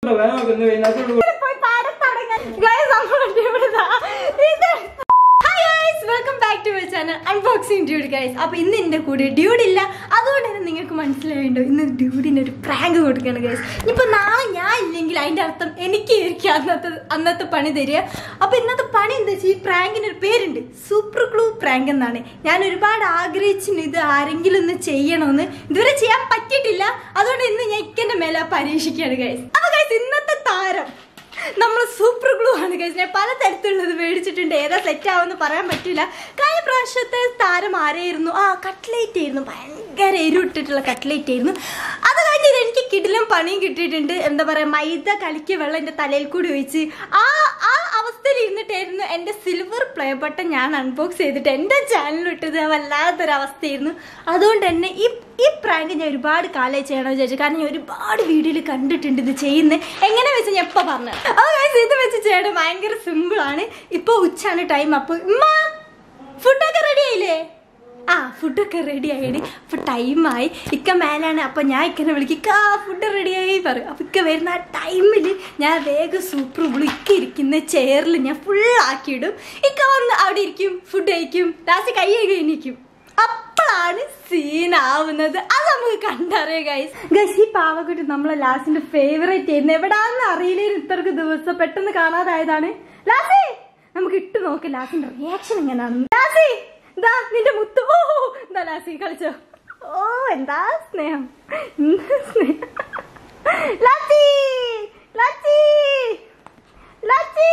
വേഗം നോക്ക്, ഇന്ന് വൈകുന്നേരത്തോട് കൂടി. പോയി പാടത്തടങ്ങാൻ. Guys, നമ്മളുണ്ട് ഇവിടുന്ന്. ഇത് Hi guys, welcome back to my channel Unboxing Dude guys. അപ്പൊ ഇന്ന് എന്റെ കൂടെ ഡ്യൂഡ് ഇല്ല അതുകൊണ്ട് തന്നെ നിങ്ങൾക്ക് മനസ്സിലായിണ്ടോ ഇന്ന് ഡ്യൂഡിന് ഒരു പ്രാങ്ക് കൊടുക്കണം ഗൈസ് ഇപ്പൊ നാളെ ഞാൻ ഇല്ലെങ്കിൽ അതിന്റെ അർത്ഥം എനിക്ക് ആയിരിക്കും അന്നത്തെ അന്നത്തെ പണി തരിക അപ്പൊ ഇന്നത്തെ പണി എന്താ വെച്ചാൽ ഈ പ്രാങ്കിന് ഒരു പേരുണ്ട് സൂപ്പർ ക്ലൂ പ്രാങ്ക് എന്നാണ് ഞാൻ ഒരുപാട് ആഗ്രഹിച്ചിന് ഇത് ആരെങ്കിലും ഒന്ന് ചെയ്യണമെന്ന് ഇതുവരെ ചെയ്യാൻ പറ്റിയിട്ടില്ല അതുകൊണ്ട് ഇന്ന് ഞാൻ ഇക്കന്റെ മേലെ പരീക്ഷിക്കുകയാണ് ഗൈസ് അപ്പൊ ഗൈസ് ഇന്നത്തെ താരം നമ്മൾ സൂപ്പർ ഗ്ലൂ ആണ് കഴിച്ചത് ഞാൻ പല തരത്തിലുള്ളത് മേടിച്ചിട്ടുണ്ട് ഏതാ സെറ്റ് ആവുമെന്ന് പറയാൻ പറ്റില്ല കഴിഞ്ഞ പ്രാവശ്യത്തെ താരം ആരായിരുന്നു ആ കട്ട്ലേറ്റ് ആയിരുന്നു ഭയങ്കര എരിവിട്ടിട്ടുള്ള കട്ട്ലേറ്റ് ആയിരുന്നു അത് കഴിഞ്ഞിട്ട് എനിക്ക് കിടിലും പണിയും കിട്ടിയിട്ടുണ്ട് എന്താ പറയാ മൈദ കളിക്ക് വെള്ളം എൻ്റെ തലയിൽ കൂടി ഒഴിച്ച് ആ ആ അവസ്ഥയിൽ ഇരുന്നിട്ടായിരുന്നു എൻ്റെ സിൽവർ പ്ലേ ബട്ടൺ ഞാൻ അൺബോക്സ് ചെയ്തിട്ട് എൻ്റെ ചാനലിൽ ഇട്ടത് വല്ലാത്തൊരു അവസ്ഥയായിരുന്നു അതുകൊണ്ട് തന്നെ ഈ ഈ പ്രാങ്ക് ഞാൻ ഒരുപാട് കാലമായി ചെയ്യണമെന്ന് വിചാരിച്ചു കാരണം ഞാൻ ഒരുപാട് വീഡിയോയിൽ കണ്ടിട്ടുണ്ട് ഇത് ചെയ്യുന്നത് എങ്ങനെ വെച്ച് ഞാൻ ഇപ്പൊ പറഞ്ഞു അത് guys, ഇത് വെച്ച് ചെയ്യണം ഭയങ്കര സിമ്പിൾ ആണ് ഇപ്പൊ ഉച്ചാണ് ടൈം അപ്പൊ ഉമ്മ ഫുഡൊക്കെ റെഡി ആയില്ലേ ആ ഫുഡൊക്കെ റെഡി ആയി അപ്പൊ ടൈമായി ഇക്ക മേലാണ് അപ്പൊ ഞാൻ ഇക്കനെ വിളിക്കും ഇക്ക ഫുഡ് റെഡിയായി പറയും അപ്പൊ ഇക്ക വരുന്ന ആ ടൈമിൽ ഞാൻ വേഗം സൂപ്പർ ഇക്ക ഇരിക്കുന്ന ചെയറിൽ ഞാൻ ഫുൾ ആക്കിയിടും ഇക്ക വന്ന് അവിടെ ഇരിക്കും ഫുഡ് കഴിക്കും ലാസ്റ്റ് കൈ കഴിഞ്ഞിരിക്കും അപ്പോഴാണ് സീനാവുന്നത് അത് നമുക്ക് കണ്ടറിയാം ഗൈസ് ഗൈസ് ഈ പാവക്കുട്ടി നമ്മളെ ലാസ്റ്റിന്റെ ഫേവറേറ്റ് ആയിരുന്നു എവിടാന്ന് അറിയില്ലായിരുന്നു ഇത്രക്ക് ദിവസം പെട്ടെന്ന് കാണാതായതാണ് ലാസി നമുക്ക് ഇട്ട് നോക്ക് ലാസിന്റെ റിയാക്ഷൻ എങ്ങനെയാണെന്ന് ലാസി ഇതാ നിന്റെ മുത്ത് ഓ എന്താ ലാസി കളിച്ചോ ഓ എന്താ സ്നേഹം എന്താ സ്നേഹം ലാസി ലാസി ലാസി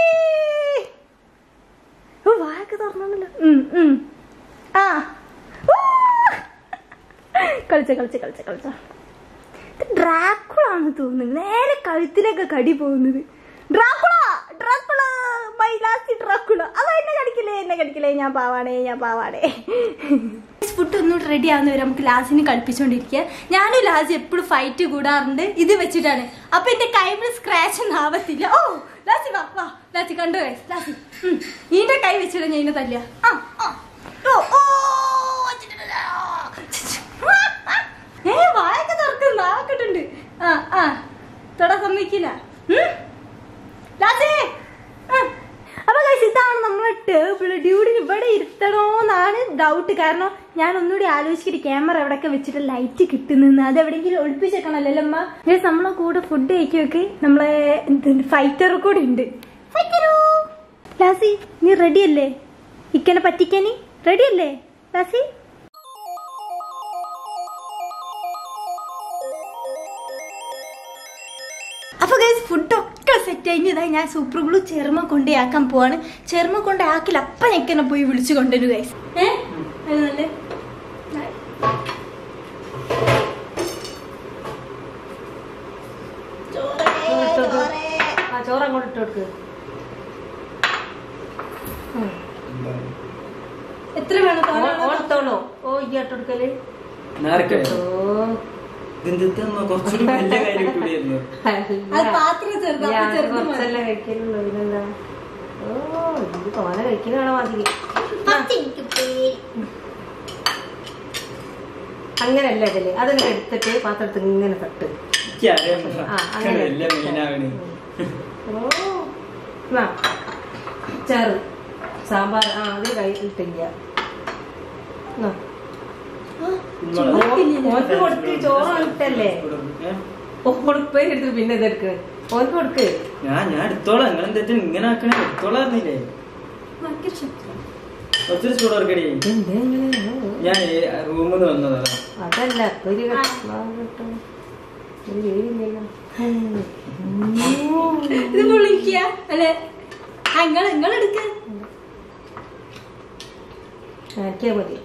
ഓ വായൊക്കെ തുറന്നല്ലോ ഉം ഉം ആ ഊ. കളിച്ച കളിച്ച കളിച്ച കളിച്ച ഡ്രാക്കുളാണ് തോന്നുന്നത് നേരെ കഴുത്തിലേക്ക് കടി പോകുന്നത് Dracula Dracula my last Dracula അതാ എന്നെ കടിക്കില്ലേ എന്നെ കടിക്കില്ലേ ഞാൻ പാവാണേ ഞാൻ പാവാണേ ഫുഡ് ഒന്നും റെഡി ആവുന്നവരെ നമുക്ക് ലാസിന് കളിപ്പിച്ചോണ്ടിരിക്കുക ഞാനും ലാസ് എപ്പോഴും ഫൈറ്റ് കൂടാറുണ്ട് ഇത് വെച്ചിട്ടാണ് അപ്പൊ എന്റെ കൈമിൽ സ്ക്രാച്ച് ഒന്നും ആവത്തില്ല ഓ ലാസി വാ വാ ലാസി കണ്ടു guys. ലാസി ഉം. ഇതിന്റെ കൈ വെച്ചിട്ട് ഞാൻ ഇതിനെ തല്ല ആ ആ ഓ ഓ ഏ വായൊക്കെ തുറക്കുന്നു നാക്കിട്ടുണ്ട് ആ ആ തൊടാ സമ്മതിക്കില്ല ഉം? ലാസി ആ. അപ്പൊ guys, ഇതാണ് നമ്മളെ ടേബിൾ ഡ്യൂഡിന് ഇവിടെ ഇരുത്തണോന്നാണ് ഡൗട്ട് കാരണം ഞാൻ ഒന്നുകൂടി ആലോചിച്ചിട്ട് ക്യാമറ എവിടെയൊക്കെ വെച്ചിട്ട് ലൈറ്റ് കിട്ടുന്നെന്ന് അത് എവിടെയെങ്കിലും ഒളിപ്പിച്ചേക്കണല്ലോ അമ്മ Guys, നമ്മളെ കൂടെ ഫുഡ് കഴിക്കൊക്കെ നമ്മളെ ഫൈറ്റർ കൂടെ ഉണ്ട് ഫൈറ്ററോ ലാസി നീ റെഡി അല്ലേ ഇക്കനെ പറ്റിക്കാനി റെഡി അല്ലേ ലാസി അപ്പൊ ഗൈസ് ഫുഡൊക്കെ സെറ്റ് കഴിഞ്ഞതായി ഞാൻ സൂപ്പർ ഗ്ലൂ ചെറുമ കൊണ്ടേയാക്കാൻ പോവാണ് ചെറുമ കൊണ്ടേയാക്കില്ല അപ്പൊ ഞെക്കനെ പോയി വിളിച്ചു കൊണ്ടുവരും ഗൈസ് ഏ അത് നല്ലേ ആ ചോറ് അങ്ങോട്ട് ഇട്ട് കൊടുക്ക് എത്ര വേണം തോനെ വേണോ? ഓർത്തോളൂ ഓ ഈ ഇട്ട് കൊടുക്കല് നേരത്തെ ഓ ഇതെന്തിട്ടാ കുറച്ചുകൂടി വലിയ കാര്യം കൂടിയായിരുന്നു അത് പാത്രം ചെറുതാ, അപ്പൊ ചെറുത് മതി. കുറച്ചല്ല കഴിക്കലുള്ളൂ ഇതിനെന്താ ഓ ഇത് തോനെ കഴിക്കുന്നതാണോ മതി അത് എനിക്ക് പേടി. അങ്ങനല്ല ഇതില് അതിങ്ങനെ എടുത്തിട്ട് പാത്രത്തിൽ ഇങ്ങനെ തട്ട് എനിക്കറിയാം ആ, അങ്ങനെ. വലിയ മീനാണ് ഓ ആ, ചാറ് സാമ്പാർ ആ അത് കഴിട്ടില്ല ആ, ഇന്നോളെ. ചോദിക്കില്ലേ? ഓർക്ക് കൊടുക്ക് ചോറ് ഇട്ടല്ലേ ഏ? കൊടുപ്പേ എടുത്ത് പിന്നെ ഇതെടുക്ക് ഓർക്ക് കൊടുക്ക് ഞാൻ ഞാൻ എടുത്തോളാം നിങ്ങൾ എന്താ ഇങ്ങനെ ആക്കണേ എടുത്തോളാം അറിഞ്ഞില്ലേ ഭയങ്കര ശബ്ദം. കുറച്ചൊരു ചൂട് ഓർക്കടി ഞാൻ റൂമിൽ നിന്ന് വന്നതാ അതല്ല ഒരു കഷ്ണം കിട്ടും. ഒരു വേരില്ലല്ലോ ഇത് പൊളിക്കുക അല്ലെ ആ നിങ്ങൾ നിങ്ങൾ എടുക്ക ആക്കിയാ മതി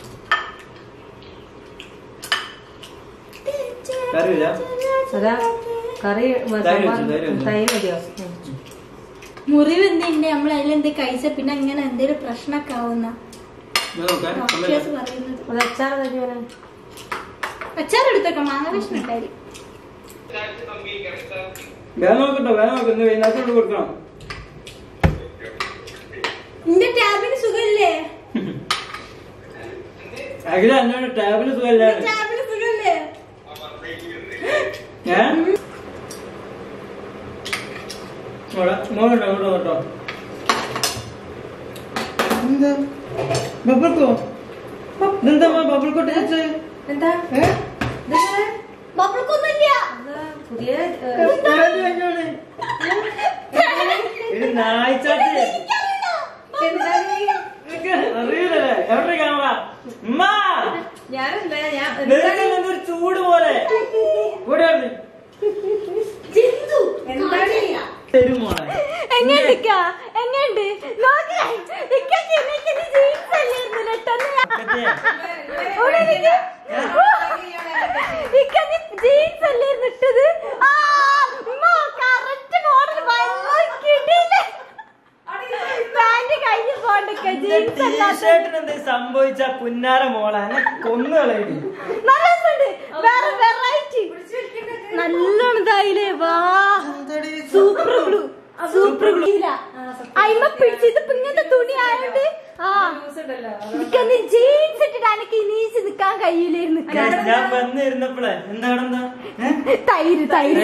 കറിയില്ല അതാ കറി മ- തൈര് വെച്ചോ, സാമ്പാർ- തൈര് വെച്ചോ. തൈര് മതിയോ ഉം. മുറിവ് എന്തുണ്ട് നമ്മൾ അതിലെന്ത് കഴിച്ച പിന്നെ അങ്ങനെ എന്തെങ്കിലും പ്രശ്നമൊക്കെ ആവുന്ന ഞാൻ നോക്കാം ഡോക്ടേഴ്സ് പറയുന്നത് അത് അച്ചാറ് തരുവാണ് അച്ചാർ എടുത്തേക്കാം മാങ്ങ കഷ്ണം ഇട്ടാല് വേഗം നോക്കട്ടോ വേഗം നോക്കാം ഇന്ന് വൈകുന്നേരത്തോട് കൊടുക്കണം നിന്റെ ടാബിന് സുഖമില്ലേ അഖില എന്നോട് ടാബിന് സുഖമില്ലാണ് ടാബിന് സുഖമില്ലേ ഏ മോളെ മോളുണ്ടോ അങ്ങോട്ടോ കേട്ടോ എന്താ ബബിൾക്കോ ഇതെന്താ ബബിൾ കോട്ട് വെച്ചേ എന്താ ഏ? ബബിൾക്കൊന്നുമില്ല എന്താ പുതിയ ഏ, ആര് വാങ്ങിയോളെ? ഇത് നായ്ച്ചാട്ടി നിനക്ക് അറിയില്ലല്ലേ എവിടെ ക്യാമറ ഉമ്മ ഞാനല്ല ഞാൻ നിനക്ക് എന്തൊരു ചൂട് പോലെ കൂടെ വന്ന്. ജിന്ദു എന്താണ്? തരും മോളെ എങ്ങണ്ട് ഇക്ക? എങ്ങണ്ട് നോക്ക്. ഇക്കക്ക് എനിക്ക് ഇത് jeans അല്ലായിരുന്നു പെട്ടെന്ന് ഞാൻ- ഇക്കത്തെ. ഇവിടെ ഇരിക്ക്. ഇക്കക്ക് jeans അല്ലായിരുന്നു ഇട്ടത്? ആ, ഉമ്മ, correct model. ഭയങ്കര കിടിലൻ. Pant കയ്യിൽ പോണ്ടിക്ക, jeans അല്ലാത്ത. ടീഷർട്ടിന് എന്ത് സംഭവിച്ച പുന്നാര മോളെ എന്നെ കൊന്നു കളയടി നല്ല രസമുണ്ട്. വേറെ variety. നല്ലോണം ഇതായില്ലേ വാ സൂപ്പർ ഗ്ലൂ സൂപ്പർ ഗ്ലൂ അയിമ പിടിച്ച് ഇതിപ്പോ ഇങ്ങനത്തെ തുണി ആയോണ്ട് ആ എനിക്കൊന്ന് ജീൻസ് ഇട്ടിട്ട് എനിക്ക് നീച്ച് നിക്കാൻ കഴിയില്ലായിരുന്നു ഞാൻ വന്നിരുന്നപ്പോഴേ എന്താണെന്താ തൈര് തൈര്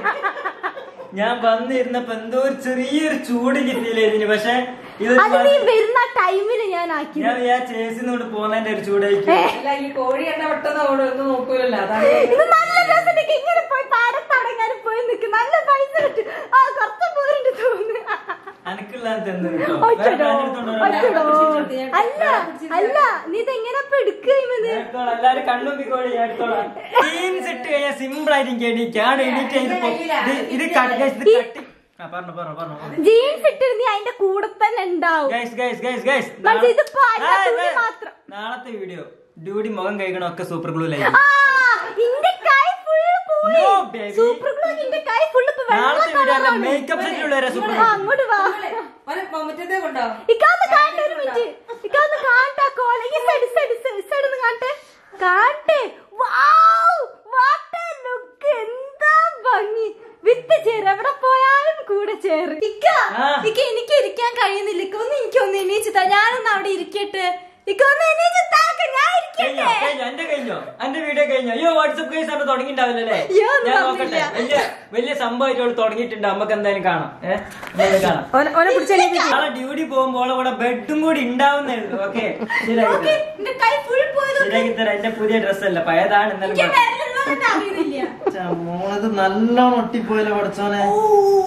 ഞാൻ വന്നിരുന്നപ്പോ എന്തോ ഒരു ചെറിയൊരു ചൂട് കിട്ടിയില്ലായിരുന്നു പക്ഷെ ഇത് അത് നീ വരുന്ന ടൈമില് ഞാൻ ആക്കി ഞാൻ ഞാൻ ചേച്ചിന്നോട് പോന്നതിന്റെ ഒരു ചൂടായിരിക്കും അല്ല ഈ കോഴി എണ്ണ പെട്ടെന്ന് അവിടെ ഒന്നും നോക്കൂലല്ലോ അതാണ് ഇത് നല്ല രസമുണ്ട് ഇങ്ങനെ പോയി പാടത്തടങ്ങാനും പോയി നിൽക്കും നല്ല പൈസ കിട്ടും ആ കുറച്ച് പോരുണ്ട് തോന്നുന്നു അനക്കുള്ള തന്നു കേട്ടോ ഒച്ചടോ, വേറെ എടുത്തോണ്ട് വരാം. ഒച്ചടോ. അല്ല അല്ല നീ ഇതെങ്ങനെ എടുക്കുന്നത് ഞാൻ എടുത്തോളാം. എല്ലാരും കണ്ണുമ്പിക്കോളി ഞാൻ എടുത്തോളാം ജീൻസ് ഇട്ട് കഴിഞ്ഞാൽ സിമ്പിൾ ആയിട്ട് എനിക്ക് എണീക്കാം ആണ് എണീറ്റ് ഇത് പൊ- ഇത് ഇത് കട്ട് guys, ഇത് കട്ടി ആ പറഞ്ഞു പറഞ്ഞു പറഞ്ഞു ജീൻസ് ഇട്ടിട്ട് നീ അതിന്റെ കൂടെ തന്നെ ഉണ്ടാവും ഗൈസ് ഗൈസ് ഗൈസ് ഗൈസ് മനസ്സി- ഇതിപ്പോ അതിന്റെ തുണി മാത്രം. നാളത്തെ വീഡിയോ ഡ്യൂടി മുഖം കഴിക്കണ ഒക്കെ സൂപ്പർ ഗ്ലൂ ലൈക്ക് ആ ഇന്റെ കൈ ഫുള്ള് പോയി No, baby. സൂപ്പർ ഗ്ലൂ ഇന്റെ കൈ ഫുള്ള് ഇപ്പൊ വെള്ള നാളത്തെ വീഡിയോ അല്ല കളറാണ്. മേക്കപ്പ് സെറ്റിലുള്ളവരെ സൂപ്പർ ആ, അങ്ങോട്ട് വാ ഓനെ മുറ്റത്തെ കൊണ്ടോ ഇക്കാന്ന് കാണട്ടെ ഒരു മിനിറ്റ് ഇക്കാന്ന് കാണട്ടെ കോല ഈ സൈഡ് സൈഡ് സൈഡ് ഒന്ന് കാണട്ടെ കാണട്ടെ വാവ് വാട്ട് എ ലുക്ക് എന്താ ഭംഗി വിത്ത് ചേര് എവിടെ പോയാലും കൂടെ ചേര് ഇക്ക ആ. ഇക്ക എനിക്ക് ഇരിക്കാൻ കഴിയുന്നില്ല ഇക്ക ഒന്ന് എനിക്കൊന്ന് എണീച്ച് താ ഞാനൊന്ന് അവിടെ ഇരിക്കട്ടെ ഇക്ക ഒന്ന് എണീച്ച് താക്ക ഞാൻ കഴിഞ്ഞോ ഇരിക്കട്ടെ കഴിഞ്ഞോ എന്റെ കഴിഞ്ഞോ എന്റെ വീഡിയോ കഴിഞ്ഞോ അയ്യോ വാട്സപ്പ് കേസ് ആണ് തുടങ്ങിണ്ടാവില്ലല്ലേ അയ്യോ, ഒന്നും ഞാൻ നോക്കട്ടെ വന്നില്ല. വലിയ വലിയ സംഭവമായിട്ട് അവള് തുടങ്ങിയിട്ടുണ്ട് നമുക്ക് എന്തായാലും കാണാം ഏഹ് എന്തായാലും കാണാം ഓനെ ഓനെ പിടിച്ചെണീപ്പിച്ച് നാളെ ഡ്യൂട്ടി പോകുമ്പോൾ ഇവിടെ ബെഡും കൂടി ഉണ്ടാവുന്നേ ഉള്ളൂ ഓക്കെ ശരിയാക്കി നോക്ക്, തരാം. എന്റെ കൈ ഫുൾ പോയത് ശരിയാക്കി തരാം എന്റെ പുതിയ ഡ്രസ് അല്ല പഴയതാണ് എനിക്ക് എന്നാലും വിരലുള്ളതൊന്നും അറിയുന്നില്ല മോളത് നല്ലോണം ഒട്ടിപ്പോയല്ലോ പഠിച്ചോനെ ഓ,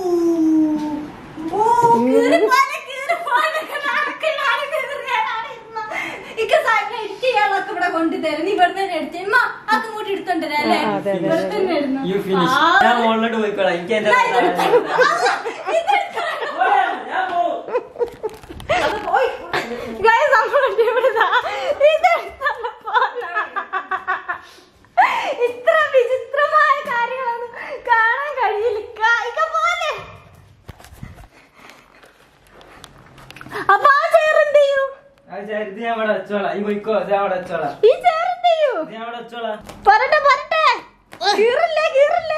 കീറി പോലെ, കീറി പോലെ, നടക്ക്, നടക്ക്, ഞാനാണ് ഇരുന്ന. ഇക്ക സാരിനെ edit ചെയ്യാനുള്ളതൊക്കെ ഇവിടെ കൊണ്ടുതരാം. നീ ഇവിടെ തന്നെ എടുത്തേ. ഉമ്മ, അതും കൂടി എടുത്തോണ്ട് വരാം, അല്ലേ? ഇവിടെ തന്നെ ഇരുന്നോ. യു ഫിനിഷ് ആ. ഞാൻ മോളിലോട്ട് പോയിക്കോളാം എനിക്ക് എന്റെ ഞാൻ ഇതെടുത്തോ. ഇതെടുത്തോ. ഞാൻ പോവും അത് പോയി. Guys, നമ്മളുണ്ട് ഇവിടെ ദാ. ഇതെടുത്തോണ്ട് പോന്ന. ഇത്ര വിചിത്രമായ കാര്യങ്ങളൊന്നും കാണാൻ കഴിയില്ല ഇക്ക. ഇക്ക പോലെ അപ്പൊ ആ ചെയർ എന്ത് ചെയ്യൂ ആ ശരി, ഇത് ഞാൻ ഇവിടെ വെച്ചോളാം ഈ പോയിക്കോ ഇത് ഞാൻ ഇവിടെ വെച്ചോളാം ഈ ചെയർ എന്ത് ചെയ്യൂ ഇത് ഞാൻ ഇവിടെ വെച്ചോളാം പോരട്ടെ പോരട്ടെ കീറില്ലേ കീറില്ലേ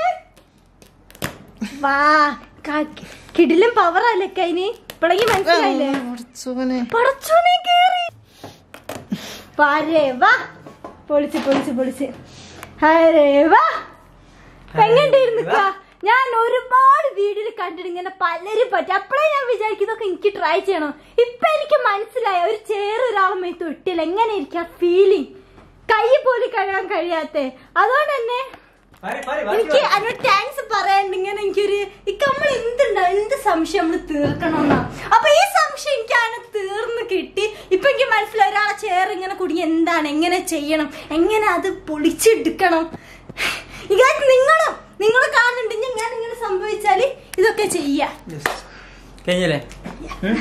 വാ ക- കിടിലം പവർ അല്ലേ കൈന് ഇപ്പളെങ്കിൽ മനസ്സിലായില്ലേ പടച്ചോനെ കേറി പാരേ വാ പൊളിച്ച് പൊളിച്ച് പൊളിച്ച് അരേ വാ എങ്ങണ്ടായിരുന്നു ഞാൻ ഒരുപാട് വീഡിയോയിൽ കണ്ടിട്ട് ഇങ്ങനെ പലരും പറ്റും അപ്പോഴേ ഞാൻ വിചാരിക്കുന്നതൊക്കെ എനിക്ക് ട്രൈ ചെയ്യണം ഇപ്പൊ എനിക്ക് മനസ്സിലായ ഒരു ചേറ് ഒരാളെ മേത്ത് ഒട്ടില്ല എങ്ങനെ ഇരിക്കാം ഫീലിംഗ് കൈ പോലും കഴുകാൻ കഴിയാത്ത അതുകൊണ്ട് തന്നെ പാരി, പാരി, ബാക്കി എനിക്ക് വാ. അതിനോട് താങ്ക്സ് പറയാണ്ട് ഇങ്ങനെ എനിക്കൊരു ഇക്ക നമ്മൾ എന്തുണ്ടാ എന്ത് സംശയം നമ്മൾ തീർക്കണമെന്നാ അപ്പൊ ഈ സംശയം എനിക്ക് അതിനെ തീർന്ന് കിട്ടി ഇപ്പൊ എനിക്ക് മനസ്സിലായി ഒരാളെ ചേർ ഇങ്ങനെ കുടുങ്ങി എന്താണ് എങ്ങനെ ചെയ്യണം എങ്ങനെ അത് പൊളിച്ചെടുക്കണം ഇതായത് നിങ്ങളും നിങ്ങൾ കാണുന്നുണ്ടെങ്കിൽ ഞാൻ ഇങ്ങനെ സംഭവിച്ചാല് ഇതൊക്കെ ചെയ്യാം കഴിഞ്ഞല്ലേ ഉം?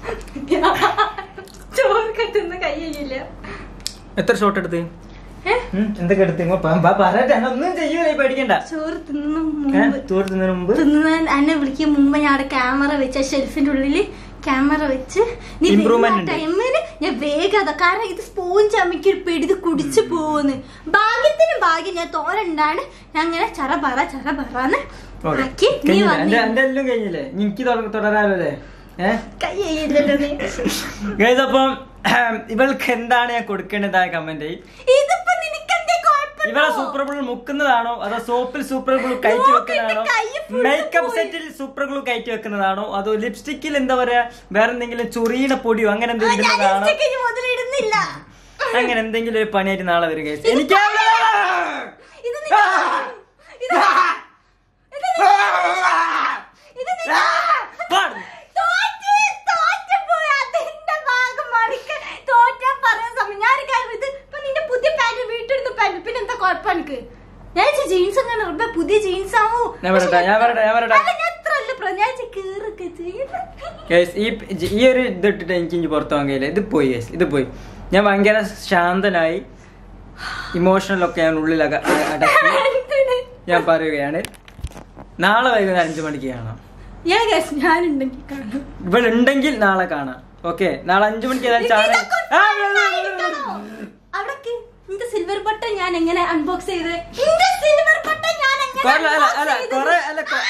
ചോറ് കെട്ടുന്ന കയ്യില്ല എത്ര ഷോട്ട് എടുത്ത് ഉം, എന്തൊക്കെ എടുത്ത് ഇങ്ങ് പ- പ- പറയട്ടെ എന്നെ ഒന്നും ചെയ്യൂല ഈ പേടിക്കണ്ട ചോറ് തിന്നു ഏ, മുമ്പ് തോർത്തുന്നതിന് മുമ്പ് തിന്നാൻ എന്നെ വിളിക്കും മുമ്പ് ഞാൻ അവിടെ ക്യാമറ വെച്ച് ആ ഷെൽഫിന്റെ ഉള്ളില് ക്യാമറ വെച്ച് നീ Improvement ഉണ്ട്. ടൈമിന് ഞാൻ വേഗം അതാ കാരണം ഇത് സ്പോഞ്ച് അമ്മയ്ക്ക് ഒരു പെടിത് കുടിച്ചു പോകുന്നു ഭാഗ്യത്തിന് ഭാഗ്യം ഞാൻ തോരണ്ടാണ് ഞാൻ അങ്ങനെ ചറ പറ ചറ പറന്ന് ഓക്കേ. ആക്കി നീ കഴിഞ്ഞില്ലേ? വന്നി എന്റെ എന്റെ എല്ലാം കഴിഞ്ഞില്ലേ എനിക്ക് തുട- തുടരാലോ അല്ലേ ഏഹ് കൈ ചെയ്യില്ലല്ലോ നീ ഗൈസ് അപ്പം ഇവൾക്ക് എന്താണ് ഞാൻ കൊടുക്കേണ്ടതായ കമന്റ് ഇതിപ്പോ നിനക്കെന്തേ കുഴപ്പം ഇവരെ സൂപ്പർ ഗ്ലൂ മുക്കുന്നതാണോ അതോ സോപ്പിൽ സൂപ്പർ ഗ്ലൂ കയറ്റി വെക്കുന്നതാണോ നോക്കിയിട്ട് കൈ full മേക്കപ്പ് പോയി. സെറ്റിൽ സൂപ്പർ ഗ്ലൂ കയറ്റി വെക്കുന്നതാണോ അതോ ലിപ്സ്റ്റിക്കിൽ എന്താ പറയാ വേറെ എന്തെങ്കിലും ചൊറിയുടെ പൊടിയോ അങ്ങനെ ആ, എന്തെങ്കിലും ഞാൻ ഇടുന്നതാണോ lipstick ഇനി മുതലിടുന്നില്ല അങ്ങനെ എന്തെങ്കിലും ഒരു പണിയായിട്ട് നാളെ വരിക എനിക്ക് ഇത് നിന്റെ- ഇത് ഇത് നിന്റെ- ഇത് നിന്റെ- പാടും. തോറ്റ്, തോറ്റുപോയി. അതിന്റെ ഭാഗമാണ്. എനിക്ക് തോറ്റാൻ പറയാൻ സമയം. ഞാനൊരു കാര്യം ഇത് ഇപ്പൊ നിന്റെ പുതിയ പാന്റ് വീട്ടിലിരുന്ന് പാന്റ് പിന്നെ എന്താ കുഴപ്പം എനിക്ക് ഞാൻ ജീൻസ് അങ്ങനെ ഇടുമ്പോ പുതിയ ജീൻസ് ആവൂ ഞാൻ വരട്ടെ, ഞാൻ വരട്ടെ, ഞാൻ വരട്ടെ. അല്ല, ഞാൻ അത്ര അല്ല പ്ര- ഞാൻ കേറൊക്കെ ചെയ്യും Guys, ഈ ഈ ഒരു ഇത് ഇട്ടിട്ട് എനിക്ക് ഇനി പുറത്തു പോകാൻ കഴിയില്ല ഇത് പോയി guys, ഇത് പോയി ഞാൻ ഭയങ്കര ശാന്തനായി ഇമോഷണൽ ഒക്കെ ഞാൻ ഉള്ളിൽ അക- അടക്കി ഞാൻ പറയുകയാണ് നാളെ വൈകുന്നേരം അഞ്ചു മണിക്ക് കാണാം ഞാൻ guess ഞാനുണ്ടെങ്കിൽ കാണും ഇവളുണ്ടെങ്കിൽ നാളെ കാണാം ഓക്കെ നാളെ അഞ്ചു മണിക്ക് ഏതായാലും ചാനൽ ഇതൊക്കെ നന്നായിരിക്കണോ? അവിടേക്ക് നിന്റെ സിൽവർ ബട്ടൺ ഞാൻ എങ്ങനെ അൺബോക്സ് ചെയ്ത് നിന്റെ സിൽവർ ബട്ടൺ ഞാൻ എങ്ങനെ കൊറേ അല്ല unbox അല്ല ചെയ്തത്? കൊറേ അല്ല കൊ-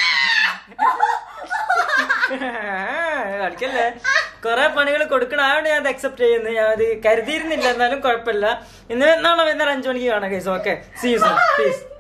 കളിക്കല്ലേ കൊറേ പണികൾ കൊടുക്കണായോണ്ട് ഞാൻ അത് അക്സെപ്റ്റ് ചെയ്യുന്നു ഞാൻ അത് കരുതിയിരുന്നില്ല എന്നാലും കുഴപ്പമില്ല ഇന്ന് നാളെ വൈകുന്നേരം അഞ്ചു മണിക്ക് കാണാം കേസ് ഓക്കെ സീസൺ പ്ലീസ്